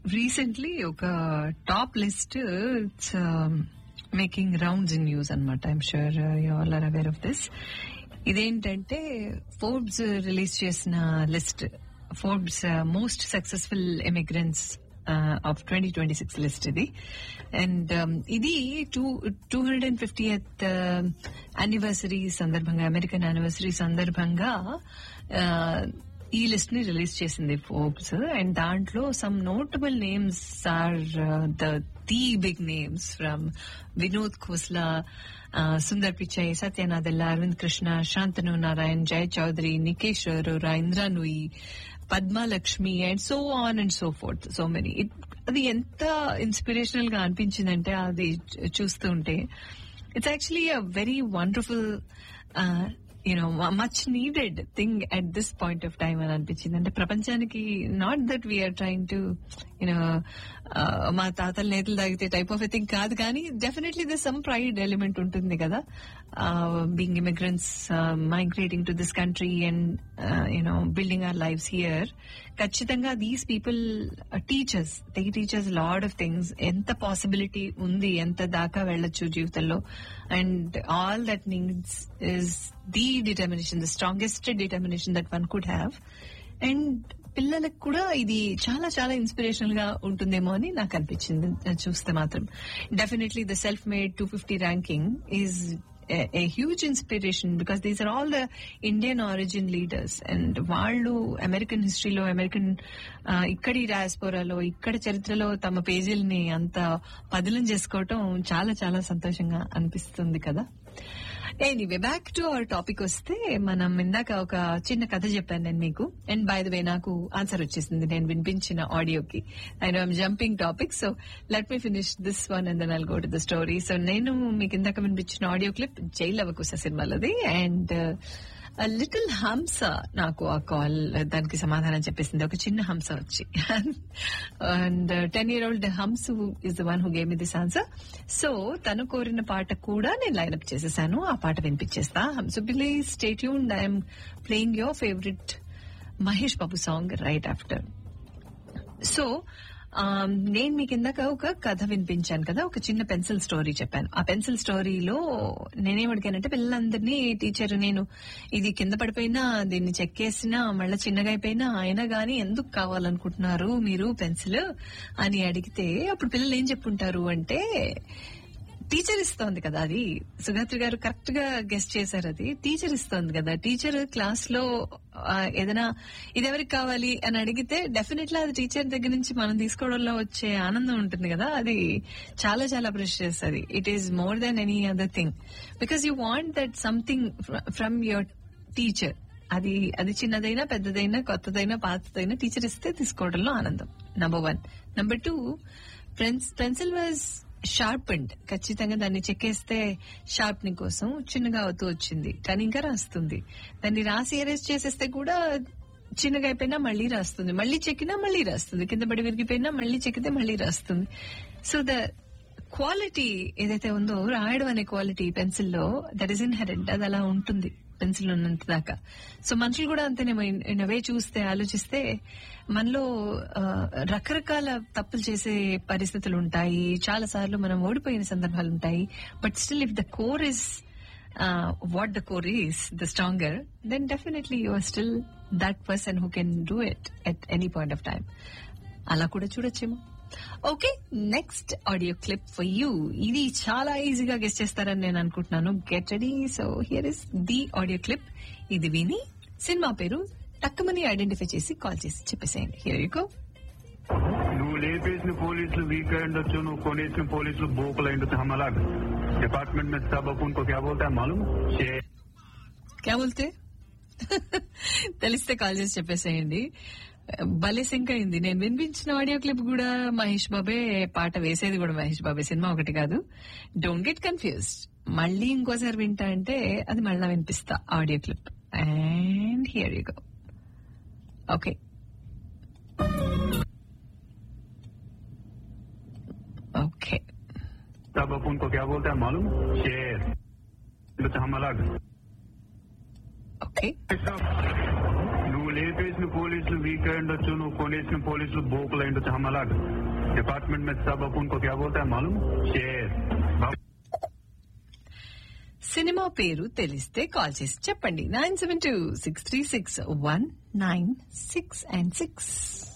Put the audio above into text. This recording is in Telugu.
రీసెంట్లీ ఒక top list it's making rounds in news అనమాట I'm sure you all are aware of this ఇదేంటంటే ఫోర్బ్స్ రిలీజ్ చేసిన list Forbes most successful emigrants of twenty twenty six list ఇది అండ్ ఇది two two hundred and fifty ఎత్ యానివర్సరీ సందర్భంగా అమెరికన్ యానివర్సరీ సందర్భంగా uh, ఈ లిస్ట్ ని రిలీజ్ చేసింది ఫోర్బ్స్ అండ్ దాంట్లో some notable names are the the big names from Vinod Khosla Sundar పిచై సత్యనాథెల్ల Arvind Krishna Shantanu Narayan Jaya Chaudhary Nikesh Arora Indra Nooyi Padmalakshmi and so on and so forth so many అది ఎంత ఇన్స్పిరేషనల్ గా అనిపించిందంటే అది చూస్తూ ఉంటే it's actually uh very wonderful you know much needed thing at this point of time అని అనిపించింది అంటే ప్రపంచానికి not that we are trying to you know మా తాతల నేతలు తాగితే టైప్ ఆఫ్ ఎ థింగ్ కాదు కానీ definitely this some pride element ఉంటుంది కదా being immigrants migrating to this country and you know building our lives here ఖచ్చితంగా these people teachers they teachers lot of things ఎంత పాసిబిలిటీ ఉంది ఎంత దాకా వెళ్ళొచ్చు జీవితంలో and all that needs is the determination the strongest determination that one could have and పిల్లలకు కూడా ఇది చాలా చాలా ఇన్స్పిరేషనల్ గా ఉంటుందేమో అని నాకు అనిపించింది చూస్తే మాత్రం definitely the self made two fifty ranking is a huge inspiration because these are all the Indian origin leaders and వాళ్ళు అమెరికన్ హిస్టరీలో అమెరికన్ ఇక్కడి డయాస్పోరాలో ఇక్కడ చరిత్రలో తమ పేజీలని అంత పదిలం చేసుకోవటం చాలా చాలా సంతోషంగా అనిపిస్తుంది కదా anyway back to our topic వస్తే మనం ఇందాక ఒక చిన్న కథ చెప్పాను నేను మీకు అండ్ బై ద వే నాకు ఆన్సర్ వచ్చేసింది నేను వినిపించిన ఆడియోకి I know I'm jumping topic so let me finish this one and then I'll go to the story so నేను మీకు ఇందాక వినిపించిన ఆడియో క్లిప్ జైల్ అవకుశ సినిమాలోది అండ్ లిటిల్ హంస నాకు ఆ కాల్ దానికి సమాధానం చెప్పేసింది ఒక చిన్న హంస వచ్చి and ten year old Hamsa is the one who gave this answer so తను కోరిన పాట కూడా నేను లైన్అప్ చేసేసాను ఆ పాట వినిపించేస్తా హంసు ప్లీజ్ స్టేట్ యూన్ I'm playing your favourite Mahesh Babu song right after so నేను మీకు ఇందాక ఒక కథ వినిపించాను కదా ఒక చిన్న పెన్సిల్ స్టోరీ చెప్పాను ఆ పెన్సిల్ స్టోరీలో నేనేం అడిగానంటే పిల్లలందరినీ టీచర్ నేను ఇది కింద పడిపోయినా దీన్ని చెక్కేసినా మళ్ళీ చిన్నగా అయిపోయినా అయినా గానీ ఎందుకు కావాలనుకుంటున్నారు మీరు పెన్సిల్ అని అడిగితే అప్పుడు పిల్లలు ఏం చెప్పుంటారు అంటే టీచర్ ఇస్తోంది కదా అది సుగాత్రి గారు కరెక్ట్ గా గెస్ట్ చేశారు అది టీచర్ ఇస్తోంది కదా టీచర్ క్లాస్ లో ఏదైనా ఇది ఎవరికి కావాలి అని అడిగితే డెఫినెట్లీ అది టీచర్ దగ్గర నుంచి మనం తీసుకోవడంలో వచ్చే ఆనందం ఉంటుంది కదా అది చాలా చాలా ప్రెషియస్ అది it is more than any other thing because you want that something from your teacher అది అది చిన్నదైనా పెద్దదైనా కొత్తదైనా పాతదైనా టీచర్ ఇస్తే తీసుకోవడంలో ఆనందం number one number two pencil was sharpened ఖచ్చితంగా దాన్ని చెక్కేస్తే షార్ప్నింగ్ కోసం చిన్నగా అవుతూ వచ్చింది కానీ ఇంకా రాస్తుంది దాన్ని రాసి ఎరేజ్ చేసేస్తే కూడా చిన్నగా అయిపోయినా మళ్ళీ రాస్తుంది మళ్ళీ చెక్కినా మళ్ళీ రాస్తుంది కింద పడి విరిగిపోయినా మళ్ళీ చెక్కితే మళ్ళీ రాస్తుంది సో ద క్వాలిటీ ఏదైతే ఉందో రాయడం అనే క్వాలిటీ పెన్సిల్లో దట్ ఈస్ ఇన్హెరెంట్ అది అలా ఉంటుంది పెన్సిల్ ఉన్నంత దాకా సో మనుషులు కూడా అంతేనేమో ఇన్ అవే చూస్తే ఆలోచిస్తే మనలో రకరకాల తప్పులు చేసే పరిస్థితులు ఉంటాయి చాలా సార్లు మనం ఓడిపోయిన సందర్భాలు ఉంటాయి but still if the core is what the core is the stronger then definitely you are still that person who can do it at any point of time అలా కూడా చూడొచ్చేమో okay next audio clip for you ఇది చాలా ఈజీగా గెస్ట్ చేస్తారని నేను అనుకుంటున్నాను get ready so here is the audio clip ఇది విని సినిమా పేరు టక్కుమని ఐడెంటిఫై చేసి కాల్ చేసి చెప్పేసేయండి హియర్ యూ గో నువ్వు లేపేసిన పోలీసులు వీక్ అయి ఉండొచ్చు నువ్వు కొనేసిన పోలీసులు బోకులు అయి ఉండొచ్చు हम अलग डिपार्टमेंट में सब अपन को क्या बोलता है मालूम शेर క్యా బోల్తే తెలిస్తే కాల్ చేసి చెప్పేసేయండి భలే సింక్ అయింది నేను వినిపించిన ఆడియో క్లిప్ కూడా మహేష్ బాబే పాట వేసేది కూడా మహేష్ బాబే సినిమా ఒకటి కాదు డోంట్ గెట్ కన్ఫ్యూజ్డ్ మళ్ళీ ఇంకోసారి వింటా అంటే అది మళ్ళా వినిపిస్తా audio clip and here you go okay okay सब अपन को क्या बोलता है मालूम शेर तो हम अलग ఓకే నువ్వు లేపేసిన పోలీసులు వీక్ అయి ఉండొచ్చు నువ్వు కొనేసిన పోలీసులు బోకులు అయి ఉండొచ్చు हम अलग डिपार्टमेंट में सब अपन को क्या बोलता है मालूम शेर సినిమా పేరు తెలిస్తే కాల్ చేసి చెప్పండి nine seven two six three six one nine six and six